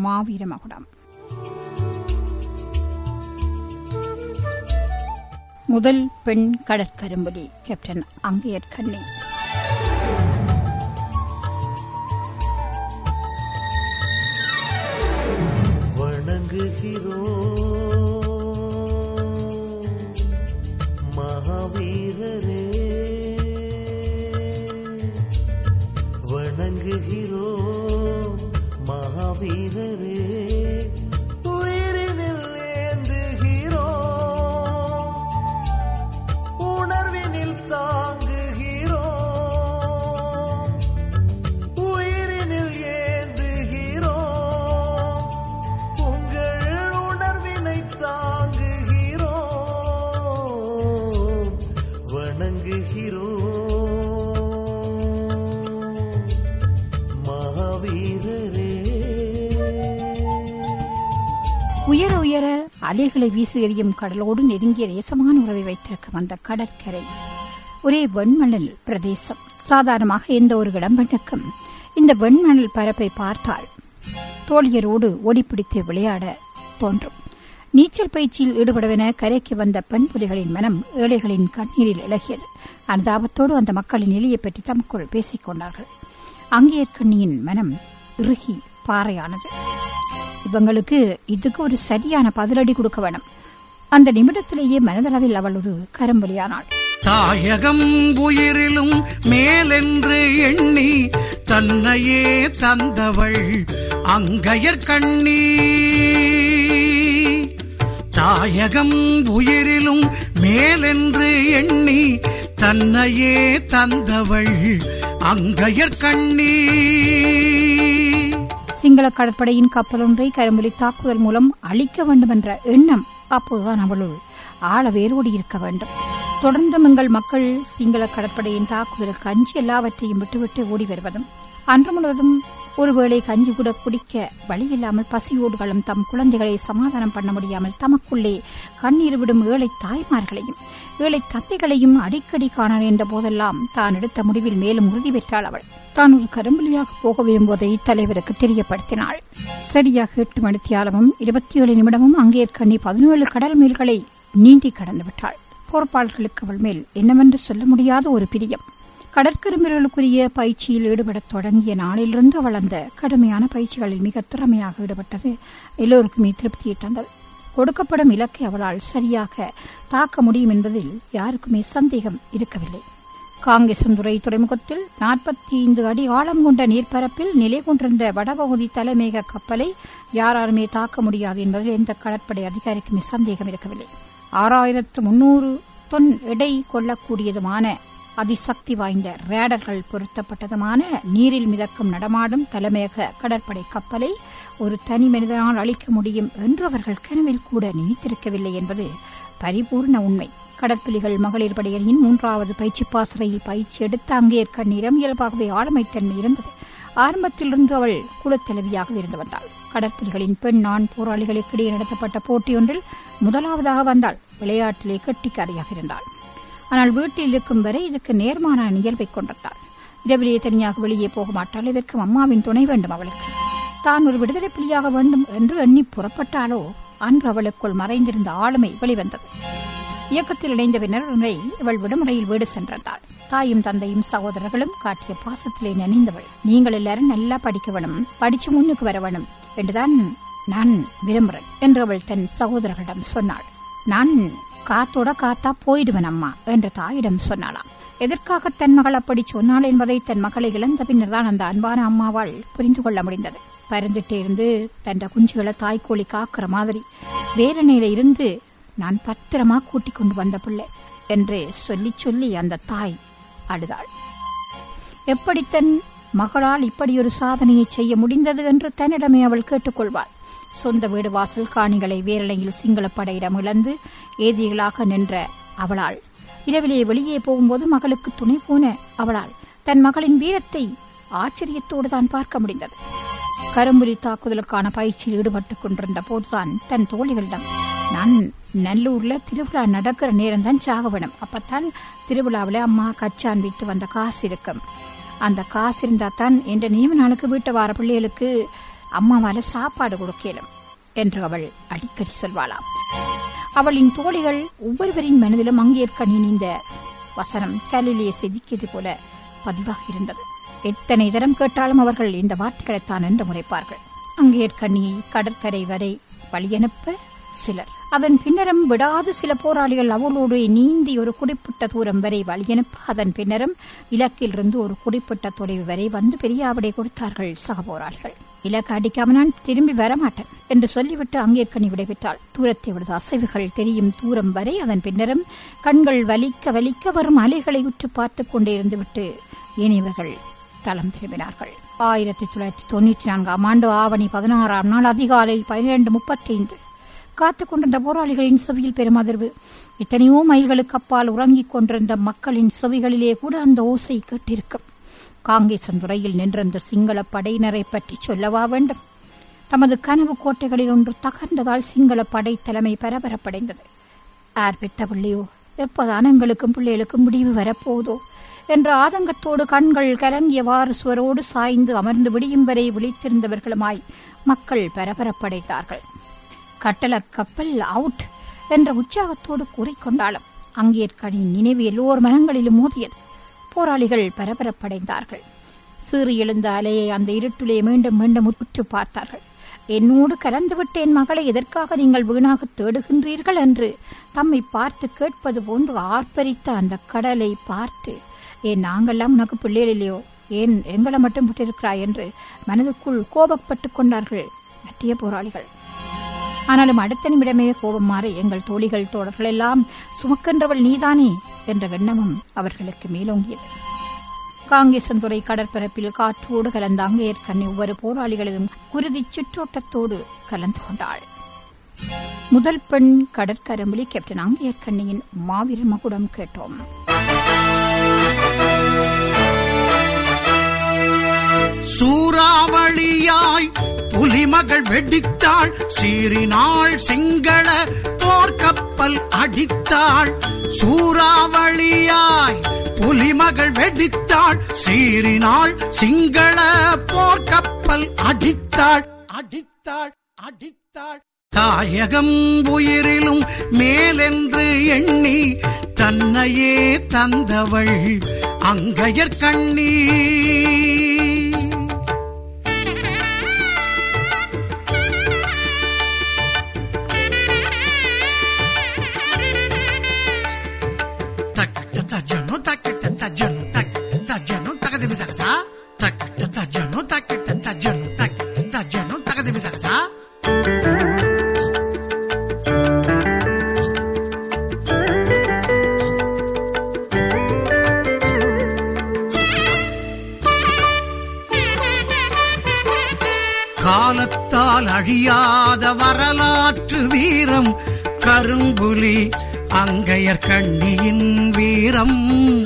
மாவீர மகுடம் முதல் பெண் கடற்கரும்புலி கேப்டன் அங்கேயர் கண்ணி வணங்குகிறோம் மகாவீரரே வணங்குகிறோம் மகாவீரரே உயிரினில் ஏந்துகிறோம் உணர்வினில் தாங்குகிறோம் உயிரினில் ஏந்துகிறோம் உங்கள் உணர்வினை தாங்குகிறோம் வணங்குகிறோம் மகாவீரரே உயர உயர அலைகளை வீசி எறியும் கடலோடு நெருங்கிய நேசமான உறவை வைத்திருக்கும் அந்த கடற்கரை ஒரே வெண்மணல் பிரதேசம் சாதாரணமாக எந்த ஒரு இளம்பெண்ணுக்கும் இந்த வெண்மணல் பரப்பை பார்த்தால் தோழியரோடு ஓடிப்பிடித்து விளையாட தோன்றும் நீச்சல் பயிற்சியில் ஈடுபடவென கரைக்கு வந்த பெண் புலிகளின் மனம் ஏழைகளின் கண்ணீரில் இழகியது அனுதாபத்தோடு அந்த மக்களின் நிலையை பற்றி தமக்குள் பேசிக் கொண்டார்கள் அங்கேற்கண்ணியின் மனம் இறுகி பாறையானது இவங்களுக்கு இதுக்கு ஒரு சரியான பதிலடி கொடுக்க வேணும் அந்த நிமிடத்திலேயே மனதளவில் அவள் ஒரு கரும்பலியானாள் தாயகம் உயிரிலும் மேலென்று எண்ணி தன்னையே தந்தவள் அங்கையர் கண்ணி தாயகம் உயிரிலும் மேலென்று எண்ணி தன்னையே தந்தவள் அங்கையர் கண்ணி சிங்கள கடற்படையின் கப்பல் ஒன்றை கரும்புலி தாக்குதல் மூலம் அழிக்க வேண்டும் என்ற எண்ணம் அப்போதுதான் அவளுள் ஆழ வேரோடி இருக்க வேண்டும் தொடர்ந்தும் எங்கள் மக்கள் சிங்கள கடற்படையின் தாக்குதலுக்கு அஞ்சி எல்லாவற்றையும் விட்டுவிட்டு ஓடி வருவதும் அன்று முழுவதும் ஒருவேளை கஞ்சி கூட குடிக்க வழியில்லாமல் பசியோடு களும் தம் குழந்தைகளை சமாதானம் பண்ண முடியாமல் தமக்குள்ளே கண்ணீர் விடும் ஏழை தாய்மார்களையும் ஏழை தந்தைகளையும் அடிக்கடி காண நேர்ந்த போதெல்லாம் தான் எடுத்த முடிவில் மேலும் உறுதி பெற்றாள் அவள் தான் ஒரு கரும்புலியாக போக விரும்புவதை தலைவருக்கு தெரியப்படுத்தினாள் சரியாக எட்டு மணித்தியாலமும் இருபத்தி ஏழு நிமிடமும் அங்கேற்கண்ணி பதினேழு கடல் மீல்களை நீந்தி கடந்து விட்டாள் பொறுப்பாளர்களுக்கு அவள் மேல் என்னவென்று சொல்ல முடியாத ஒரு பிரியம் கடற்கரும்புகளுக்குரிய பயிற்சியில் ஈடுபடத் தொடங்கிய நாளிலிருந்து அவள் அந்த கடுமையான பயிற்சிகளில் மிக திறமையாக ஈடுபட்டது எல்லோருக்குமே திருப்தியை தந்தது கொடுக்கப்படும் இலக்கை அவளால் சரியாக தாக்க முடியும் என்பதில் யாருக்குமே சந்தேகம் இருக்கவில்லை காங்கேசந்துறை துறைமுகத்தில் நாற்பத்தி ஐந்து அடி ஆழம் கொண்ட நீர்ப்பரப்பில் நிலை கொண்டிருந்த வடபகுதி தலைமையக கப்பலை யாராலுமே தாக்க முடியாது என்பதில் எந்த கடற்படை அதிகாரிக்குமே சந்தேகம் இருக்கவில்லை ஆறாயிரத்து முன்னூறு தொன் எடை கொள்ளக்கூடியதுமான அதிசக்தி வாய்ந்த ரேடர்கள் பொருத்தப்பட்டதுமான நீரில் மிதக்கும் நடமாடும் தலைமையக கடற்படை கப்பலை ஒரு தனி மனிதனால் அளிக்க முடியும் என்று அவர்கள் கனவில் கூட நினைத்திருக்கவில்லை என்பது பரிபூர்ண உண்மை கடற்புலிகள் மகளிர் படையணியின் மூன்றாவது பயிற்சி பாசறையில் பயிற்சி எடுத்த அங்கேற்கண்ணிடம் இயல்பாகவே ஆளுமைத்தன்மை இருந்தது ஆரம்பத்திலிருந்து அவள் குலத்தலைவியாக இருந்து வந்தாள் கடற்புலிகளின் பெண் ஆண் போராளிகளுக்கிடையே நடத்தப்பட்ட போட்டியொன்றில் முதலாவதாக வந்தாள் விளையாட்டிலே கெட்டிக்காரியாக இருந்தாள் ஆனால் வீட்டில் இருக்கும் வரை இதற்கு நேர்மாறான இயல்பை கொண்டிருந்தாள் இரவிலே தனியாக வெளியே போக மாட்டாள் இதற்கு அம்மாவின் துணை வேண்டும் அவளுக்கு தான் ஒரு விடுதலை புலியாக வேண்டும் என்று எண்ணி புறப்பட்டாலோ அன்று அவளுக்குள் மறைந்திருந்த ஆளுமை வெளிவந்தது இயக்கத்தில் இணைந்த பின்னர் உன்னை இவள் விடுமுறையில் வீடு சென்றாள் தாயும் தந்தையும் சகோதரர்களும் காட்டிய பாசத்திலே நினைந்தவள் நீங்கள் எல்லாரும் நல்லா படிக்க வேணும் படிச்சு முன்னுக்கு வர வேணும் என்றுதான் நான் விரும்புறேன் என்று அவள் தன் சகோதரர்களிடம் சொன்னாள் நான் காத்தோட காத்தா போயிடுவேன் அம்மா என்று தாயிடம் சொன்னாளாம் எதற்காக தன் மகள் அப்படி சொன்னாள் என்பதை தன் மகளை இழந்த பின்னர் தான் அந்த அன்பான அம்மாவால் புரிந்து கொள்ள முடிந்தது பறந்துட்டே இருந்து தன் குஞ்சுகளை தாய்க்கோழி காக்கிற மாதிரி வேரணையில இருந்து நான் பத்திரமா கூட்டிக் கொண்டு வந்த பிள்ளை என்று சொல்லி சொல்லி அந்த தாய் அழுதாள் எப்படி தன் மகளால் இப்படி ஒரு சாதனையை செய்ய முடிந்தது என்று தன்னிடமே அவள் கேட்டுக்கொள்வாள் சொந்த வீடு வாசல் காணிகளை வேரலையில் சிங்கள படையிடம் இழந்து ஏதிகளாக நின்ற அவளால் இரவிலே வெளியே போகும்போது மகளுக்கு துணை போன அவளால் தன் மகளின் வீரத்தை ஆச்சரியத்தோடு தான் பார்க்க முடிந்தது கரும்புலி தாக்குதலுக்கான பயிற்சியில் ஈடுபட்டுக் கொண்டிருந்த போதுதான் தன் தோழிகளிடம் நான் நல்லூர்ல திருவிழா நடக்கிற நேரம் தான் சாக வேணும் அப்பத்தான் திருவிழாவில் அம்மா கச்சான் விட்டு வந்த காசு இருக்கும் அந்த காசு இருந்தா தான் என்ற நியம நாளுக்கு வீட்டு வார பிள்ளைகளுக்கு அம்மாவால சாப்பாடு கொடுக்கலும் என்று அவள் அடிக்கடி சொல்வாளாம் அவளின் தோழிகள் ஒவ்வொருவரின் மனதிலும் அங்கேற்கணின் இந்த வசனம் கலிலேயே செதுக்கியது போல பதிவாக இருந்தது எத்தனை தரம் கேட்டாலும் அவர்கள் இந்த வார்த்தைகளைத்தான் என்று முறைப்பார்கள் அங்கேற்கண்ணியை கடற்கரை வரை வழியனுப்ப சிலர் அதன் பின்னரும் விடாது சில போராளிகள் அவளோடு நீந்தி ஒரு குறிப்பிட்ட தூரம் வரை வழியனுப்ப அதன் பின்னரும் இலக்கிலிருந்து ஒரு குறிப்பிட்ட தொலைவு வரை வந்து பெரியாவிடை கொடுத்தார்கள் சக போராளிகள் இலக்கு அடிக்காம நான் திரும்பி வரமாட்டேன் என்று சொல்லிவிட்டு அங்கேற்கனி விடைபெற்றாள் தூரத்தை விடுத அசைவுகள் தெரியும் தூரம் வரை அதன் பின்னரும் கண்கள் வலிக்க வலிக்க வரும் அலைகளை உற்று பார்த்துக் கொண்டே இருந்துவிட்டு ஏனையவர்கள் தளம் திரும்பினார்கள் ஆயிரத்தி தொள்ளாயிரத்தி தொன்னூற்றி நான்காம் ஆண்டு ஆவணி பதினாறாம் நாள் அதிகாலை பனிரெண்டு முப்பத்தைந்து காத்துக் கொண்டிருந்த போராளிகளின் செவியில் பெரும் அதிர்வு எத்தனையோ மைல்களுக்கு அப்பால் உறங்கிக் கொண்டிருந்த மக்களின் செவிகளிலே கூட அந்த ஓசை கேட்டிருக்கும் காங்கேசந்துறையில் நின்றிருந்த சிங்கள படையினரை பற்றி சொல்லவா வேண்டும் தமது கனவு கோட்டைகளில் ஒன்று தகர்ந்ததால் சிங்கள படை தலைமை பரபரப்படைந்தது ஆர் பெத்த பிள்ளையோ எப்போதான் எங்களுக்கும் பிள்ளைகளுக்கும் முடிவு வரப்போதோ என்ற ஆதங்கத்தோடு கண்கள் கலங்கியவாறு சுவரோடு சாய்ந்து அமர்ந்து விடியும் வரை விழித்திருந்தவர்களுமாய் மக்கள் பரபரப்படைத்தார்கள் கட்டள கப்பல் அவுட் என்ற உற்சாகத்தோடு கூறிக்கொண்டாலும் அங்கேற்கனின் நினைவு எல்லோர் மனங்களிலும் மோதியது போராளிகள் பரபரப்படைந்தார்கள் சீறி எழுந்த அலையை அந்த இருட்டிலே மீண்டும் மீண்டும் உற்று பார்த்தார்கள் என்னோடு கலந்துவிட்ட என் மகளை எதற்காக நீங்கள் வீணாக தேடுகின்றீர்கள் என்று தம்மை பார்த்து கேட்பது போன்று ஆர்ப்பரித்த அந்த கடலை பார்த்து ஏன் நாங்கெல்லாம் உனக்கு பிள்ளைகள் இல்லையோ ஏன் எங்களை மட்டும் விட்டிருக்கிறாய் என்று மனதுக்குள் கோபப்பட்டுக் கொண்டார்கள் மற்றிய போராளிகள் ஆனாலும் அடுத்த நிமிடமே கோபம் மாறி எங்கள் தோழிகள் தோழர்கள் எல்லாம் சுமக்கின்றவள் நீதானே என்ற எண்ணமும் அவர்களுக்கு மேலோங்கியது காங்கேசன்துறை கடற்பரப்பில் காற்றோடு கலந்த அங்கேற்கண்ணி ஒவ்வொரு போராளிகளிலும் குருதி சுற்றோட்டத்தோடு கலந்து கொண்டாள் முதல் பெண் கடற்கரம்புலி கேப்டன் அங்கேற்கண்ணியின் மாவீரர் மகுடம் கேட்டோம் சூறாவளியாய் புலிமகள் வெடித்தாள் சீறினாள் சிங்கள போர்க்கப்பல் அடித்தாள் சூறாவளியாய் புலிமகள் வெடித்தாள் சீறினாள் சிங்கள போர்க்கப்பல் அடித்தாள் அடித்தாள் அடித்தாள் தாயகம் உயிரிலும் மேலென்று எண்ணி தன்னையே தந்தவள் அங்கையர் கண்ணீ తక్కట తజ్జను తక్కట తజ్జను తక్కట తజ్జను తగదిమి తగదా తక్కట తజ్జను తక్కట తజ్జను తక్కట తజ్జను తగదిమి తగదా காலத்தால் அழியாத வரலாற்று வீரம் கரும்புலி அங்கையர் கண்ணியின் வீரம்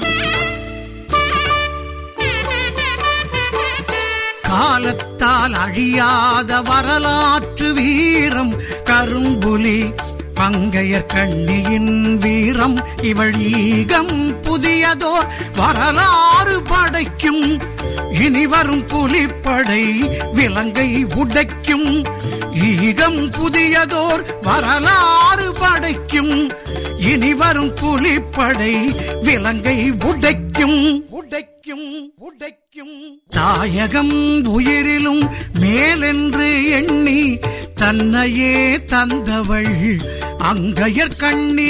காலத்தால் அழியாத வரலாற்று வீரம் கரும்புலி பங்கையர் கண்ணியின் வீரம் இவள் ஈகம் புதியதோர் வரலாறு படைக்கும் இனி வரும் புலிப்படை விலங்கை உடைக்கும் ஈகம் புதியதோர் வரலாறு படைக்கும் இனி வரும் புலிப்படை விலங்கை உடைக்கும் உடைக்கும் உடைக்கும் தாயகம் உயிரிலும் மேலென்று எண்ணி தன்னையே தந்தவள் அங்கையர் கண்ணீ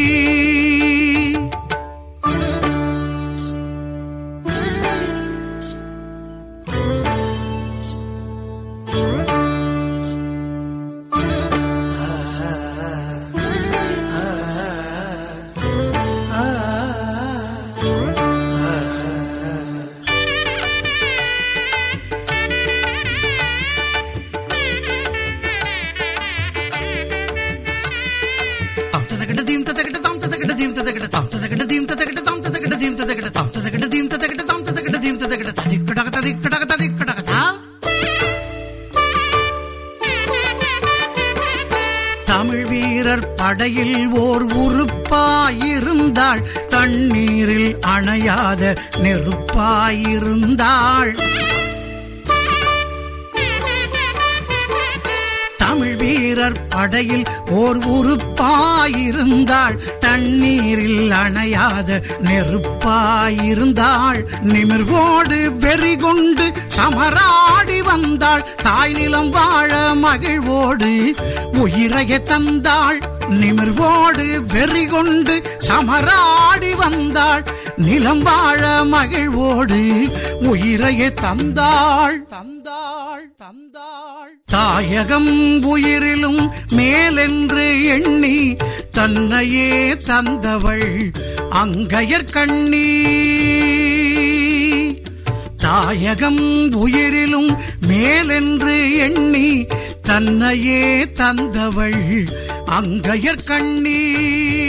தாம் ததகட தீம் ததகட தாம் ததகட தீம் ததகட தாம் ததகட தீம் ததகட தாம் ததகட தீம் ததகட தாம் ததகட தீம் ததகட தாம் ததகட தீம் ததகட ததிக்கடக ததிக்கடக ததிக்கடக தா தமிழ் வீரர் படையில் ஓர் உறுப்பாயிருந்தாள் தண்ணீரில் அணையாத நெருப்பாயிருந்தாள் தமிழ் வீரர் படையில் ஓர் உறுப்பாயிருந்தாள் தண்ணீரில் அணையாத நெருப்பாயிருந்தாள் நிமிர்வோடு வெறி கொண்டு சமராடி வந்தாள் தாய் நிலம் வாழ மகிழ்வோடு உயிரைய தந்தாள் நிமிர்வோடு வெறி கொண்டு சமராடி வந்தாள் நிலம் வாழ மகிழ்வோடு உயிரையே தந்தாள் தந்தாள் தந்தாள் தாயகம் உயிரிலும் மேலென்று எண்ணி தன்னையே தந்தவள் அங்கையர் கண்ணீ தாயகம் உயிரிலும் மேலென்று எண்ணி தன்னையே தந்தவள் அங்கையர் கண்ணீ